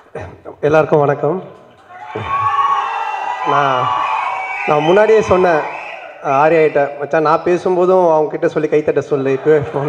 எல்லாருக்கும் வணக்கம் நான் நான் முன்னாடியே சொன்னேன் ஆரியாயிட்ட மச்சான் நான் பேசும்போதும் அவங்க கிட்ட சொல்லி கைத்தட்ட சொல்லு இப்போவே ஃபோன்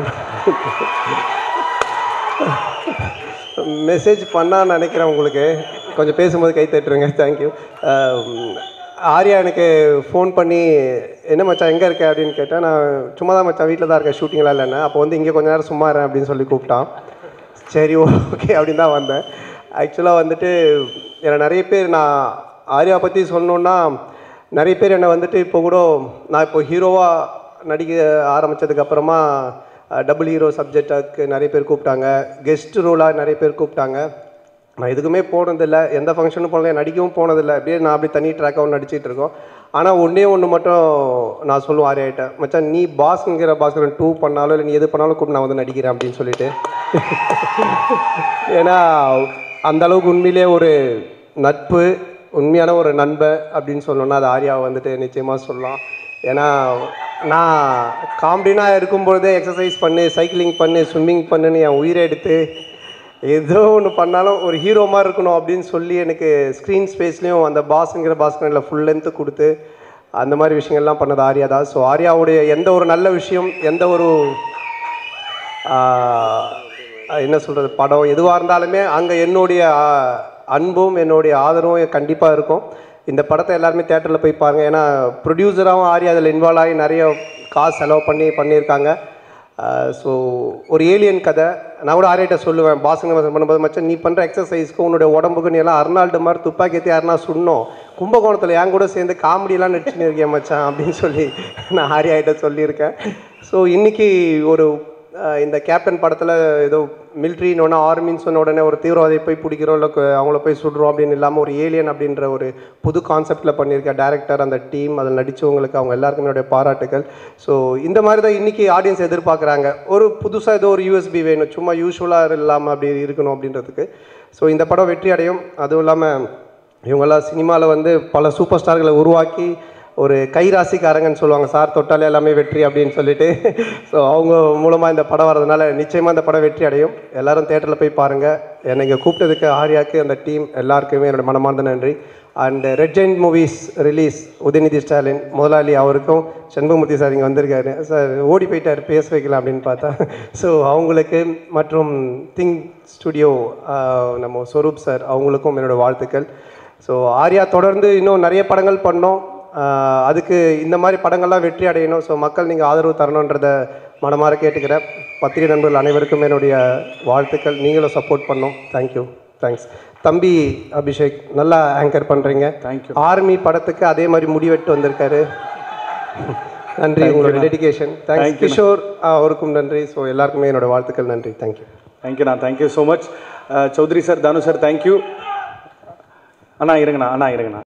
மெசேஜ் பண்ணான்னு நினைக்கிறேன் உங்களுக்கு கொஞ்சம் பேசும்போது கை தட்டுருங்க தேங்க்யூ ஆர்யா எனக்கு ஃபோன் பண்ணி என்ன மச்சான் எங்கே இருக்க அப்படின்னு கேட்டேன் நான் சும்மா தான் மச்சான் வீட்டில் தான் இருக்கேன் ஷூட்டிங்லாம் இல்லைன்னு அப்போ வந்து இங்கே கொஞ்ச நேரம் சும்மா இருறேன் அப்படின்னு சொல்லி கூப்பிட்டான் சரி ஓகே அப்படின்னு தான் வந்தேன் ஆக்சுவலாக வந்துட்டு என்னை நிறைய பேர் நான் ஆர்யா பற்றி சொல்லணுன்னா நிறைய பேர் என்னை வந்துட்டு இப்போ கூட நான் இப்போ ஹீரோவாக நடிக்க ஆரம்பித்ததுக்கப்புறமா டபுள் ஹீரோ சப்ஜெக்டாக்கு நிறைய பேர் கூப்பிட்டாங்க கெஸ்ட் ரோலாக நிறைய பேர் கூப்பிட்டாங்க நான் எதுக்குமே போனதில்லை எந்த ஃபங்க்ஷனும் போனதில்லை நடிக்கவும் போனதில்லை அப்படியே நான் அப்படியே தனி ட்ராக்காகவும் நடிச்சிட்டு இருக்கோம் ஆனால் ஒன்றே ஒன்று மட்டும் நான் சொல்லுவேன் ஆரியாயிட்டேன் மச்சான் நீ பாஸ்ங்கிற பாஸ்கரன் டூ பண்ணாலும் இல்லை நீ எது பண்ணாலும் கூட நான் வந்து நடிக்கிறேன் அப்படின்னு சொல்லிட்டு ஏன்னா அந்த அளவுக்கு உண்மையிலே ஒரு நட்பு உண்மையான ஒரு நண்பன் அப்படின்னு சொல்லணும்னா அது ஆர்யாவை வந்துட்டு நிச்சயமாக சொல்லலாம் ஏன்னா நான் காமெடினாக இருக்கும்பொழுதே எக்ஸசைஸ் பண்ணு சைக்கிளிங் பண்ணு ஸ்விம்மிங் பண்ணுன்னு என் உயிரை எடுத்து ஏதோ ஒன்று பண்ணாலும் ஒரு ஹீரோ மாதிரி இருக்கணும் அப்படின்னு சொல்லி எனக்கு ஸ்க்ரீன் ஸ்பேஸ்லேயும் அந்த பாஸுங்கிற பாஸ்கரில் ஃபுல் லென்த்து கொடுத்து அந்த மாதிரி விஷயங்கள்லாம் பண்ணது ஆர்யா தான் ஸோ ஆர்யாவுடைய எந்த ஒரு நல்ல விஷயம் எந்த ஒரு ஆஹ், என்ன சொல்கிறது படம் எதுவாக இருந்தாலுமே அங்கே என்னுடைய ஆஹ், அன்பும் என்னுடைய ஆதரவும் கண்டிப்பாக இருக்கும் இந்த படத்தை எல்லாருமே தேட்டரில் போய் பாருங்க ஏன்னா ப்ரொடியூசராகவும் ஆரி அதில் இன்வால்வ் ஆகி நிறைய காசு செலவு பண்ணி பண்ணியிருக்காங்க ஸோ ஒரு ஏலியன் கதை நான் கூட ஆரியிட்ட சொல்லுவேன் பாசங்க பண்ணும்போது மச்சான் நீ பண்ணுற எக்ஸசைஸ்க்கு உன்னுடைய உடம்புக்கு நீ எல்லாம் அர்னால்டு மாதிரி துப்பாக்கி ஏற்றி யாருனா சுடணும் கும்பகோணத்தில் என் கூட சேர்ந்து காமெடியெலாம் நடிச்சுன்னு இருக்கேன் மச்சான் அப்படின்னு சொல்லி நான் ஆரியாயிட்ட சொல்லியிருக்கேன் ஸோ இன்னைக்கு ஒரு அஹ், இந்த கேப்டன் படத்தில் ஏதோ மிலிட்ரின்னு ஒன்று ஆர்மின்னு சொன்ன உடனே ஒரு தீவிரவாதியை போய் பிடிக்கிறோம் இல்லை கு- அவங்கள போய் சுடுறோம் அப்படின்னு இல்லாமல் ஒரு ஏலியன் அப்படின்ற ஒரு புது கான்செப்டில் பண்ணியிருக்க டேரக்டர் அந்த டீம் அதில் நடித்தவங்களுக்கு அவங்க எல்லாருக்குமே என்னுடைய பாராட்டுகள் ஸோ இந்த மாதிரி தான் இன்றைக்கி ஆடியன்ஸ் எதிர்பார்க்குறாங்க ஒரு புதுசாக ஏதோ ஒரு யூஎஸ்பி வேணும் சும்மா யூஸ்வலாக இல்லாமல் அப்படி இருக்கணும் அப்படின்றதுக்கு ஸோ இந்த படம் வெற்றி அடையும் அதுவும் இல்லாமல் இவங்கெல்லாம் சினிமாவில் வந்து பல சூப்பர் ஸ்டார்களை உருவாக்கி ஒரு கைராசிக்காரங்கன்னு சொல்லுவாங்க சார் தொட்டாலே எல்லாமே வெற்றி அப்படின்னு சொல்லிட்டு ஸோ அவங்க மூலமாக இந்த படம் வரதுனால நிச்சயமாக இந்த படம் வெற்றி அடையும் எல்லாரும் தேட்டரில் போய் பாருங்கள் என்னை இங்கே கூப்பிட்டதுக்கு ஆர்யாக்கு அந்த டீம் எல்லாருக்குமே என்னோட மனமார்ந்த நன்றி and Red Giant Movies release Udhayanidhi Stalin முதலாளி அவருக்கும் சண்முகமூர்த்தி சார் இங்கே வந்திருக்காரு சார் ஓடி போயிட்டார் பேச வைக்கலாம் அப்படின்னு பார்த்தா ஸோ அவங்களுக்கு மற்றும் திங் ஸ்டுடியோ நம்ம ஸ்வரூப் சார் அவங்களுக்கும் என்னோட வாழ்த்துக்கள் ஸோ ஆர்யா தொடர்ந்து இன்னும் நிறைய படங்கள் பண்ணோம் ஆஹ் அதுக்கு இந்த மாதிரி படங்கள்லாம் வெற்றி அடையணும் ஸோ மக்கள் நீங்கள் ஆதரவு தரணுன்றத மனமாற கேட்டுக்கிறேன் பத்திரிகை நண்பர்கள் அனைவருக்கும் என்னுடைய வாழ்த்துக்கள் நீங்களும் சப்போர்ட் பண்ணோம் தேங்க்யூ தேங்க்ஸ் தம்பி அபிஷேக் நல்லா ஆங்கர் பண்ணுறீங்க தேங்க்யூ ஆர்மி படத்துக்கு அதே மாதிரி முடிவெட்டு வந்திருக்காரு நன்றி உங்களோட டெடிகேஷன் தேங்க்ஸ் கிஷோர் அவருக்கும் நன்றி ஸோ எல்லாருக்குமே என்னோட வாழ்த்துக்கள் நன்றி தேங்க்யூ தேங்க்யூண்ணா thank you so much Chowdhury sir Thanu sir thank you அண்ணா இருங்கண்ணா அண்ணா இருங்கண்ணா